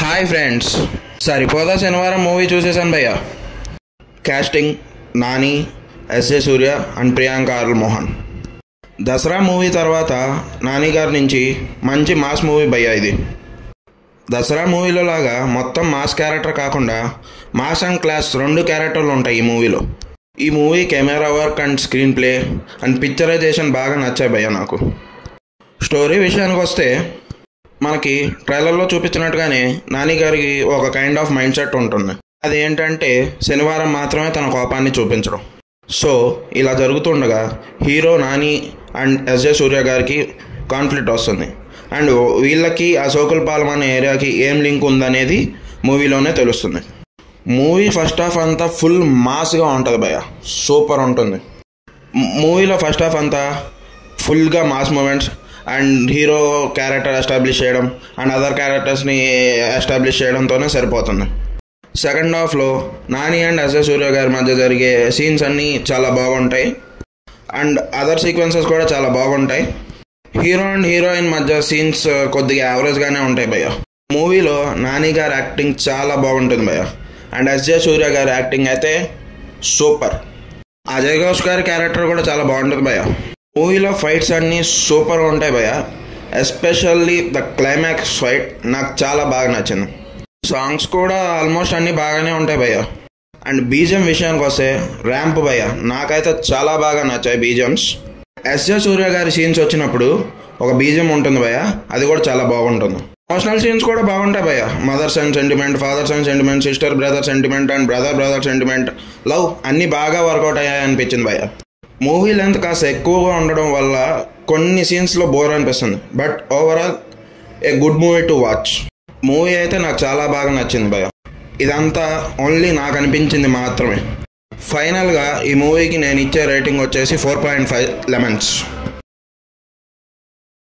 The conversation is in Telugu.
హాయ్ ఫ్రెండ్స్ సరిపోదా శనివారం మూవీ చూసేసాను భయ్య casting Nani SA Surya and Priyanka Arul Mohan Dasara movie తర్వాత నాని గారి నుంచి మంచి మాస్ మూవీ భయ్య ఇది దసరా మూవీలో లాగా మొత్తం మాస్ క్యారెక్టర్ కాకుండా మాస్ అండ్ క్లాస్ రెండు క్యారెక్టర్లు ఉంటాయి ఈ మూవీలో ఈ movie camera work and screenplay and picturisation బాగా నచ్చాయి భయ్య నాకు స్టోరీ విషయానికి వస్తే మనకి ట్రైలర్లో చూపించినట్టుగానే నాని గారికి ఒక కైండ్ ఆఫ్ మైండ్ సెట్ ఉంటుంది అది ఏంటంటే శనివారం మాత్రమే తన కోపాన్ని చూపించడం సో ఇలా జరుగుతుండగా hero Nani and SJ Surya గారికి కాన్ఫ్లిక్ట్ వస్తుంది అండ్ వీళ్ళకి ఆ సోకులపాలెం అనే ఏరియాకి ఏం లింక్ ఉందనేది మూవీలోనే తెలుస్తుంది మూవీ ఫస్ట్ హాఫ్ అంతా ఫుల్ మాస్గా ఉంటుంది భయ సూపర్ ఉంటుంది మూవీలో ఫస్ట్ హాఫ్ అంతా ఫుల్గా mass moments and hero character establish చేయడం అండ్ అదర్ క్యారెక్టర్స్ని ఎస్టాబ్లిష్ చేయడంతోనే సరిపోతుంది సెకండ్ హాఫ్లో నాని అండ్ అజయ్ సూర్య గారి మధ్య జరిగే సీన్స్ అన్నీ చాలా బాగుంటాయి అండ్ అదర్ సీక్వెన్సెస్ కూడా చాలా బాగుంటాయి హీరో అండ్ హీరోయిన్ మధ్య సీన్స్ కొద్దిగా యావరేజ్గానే ఉంటాయి భయ్య మూవీలో నాని గారి యాక్టింగ్ చాలా బాగుంటుంది భయ్య అండ్ ఎస్జే సూర్య గారి యాక్టింగ్ అయితే సూపర్ అజయ్ ఘోష్ గారి క్యారెక్టర్ కూడా చాలా బాగుంటుంది భయ్య మూవీలో ఫైట్స్ అన్నీ సూపర్గా ఉంటాయి భయ్య ఎస్పెషల్లీ ద క్లైమాక్స్ ఫైట్ నాకు చాలా బాగా నచ్చింది సాంగ్స్ కూడా ఆల్మోస్ట్ అన్నీ బాగానే ఉంటాయి భయ్య అండ్ బీజం విషయానికి వస్తే ర్యాంప్ భయ్య నాకైతే చాలా బాగా నచ్చాయి బీజమ్స్ ఎస్జే సూర్య గారి సీన్స్ వచ్చినప్పుడు ఒక బీజం ఉంటుంది భయ్య అది కూడా చాలా బాగుంటుంది ఎమోషనల్ సీన్స్ కూడా బాగుంటాయి భయ్య mothers and sentiment fathers and sentiment sister brother sentiment and brother brother sentiment love అన్నీ బాగా వర్కౌట్ అయ్యాయి అనిపించింది భయ్య మూవీ లెంత్ కాస్త ఎక్కువగా ఉండడం వల్ల కొన్ని సీన్స్లో బోర్ అనిపిస్తుంది but overall a good movie to watch movie అయితే నాకు చాలా బాగా నచ్చింది భయ ఇదంతా ఓన్లీ నాకు అనిపించింది మాత్రమే ఫైనల్గా ఈ మూవీకి నేను ఇచ్చే రేటింగ్ వచ్చేసి ఫోర్ పాయింట్ ఫైవ్ లెమన్స్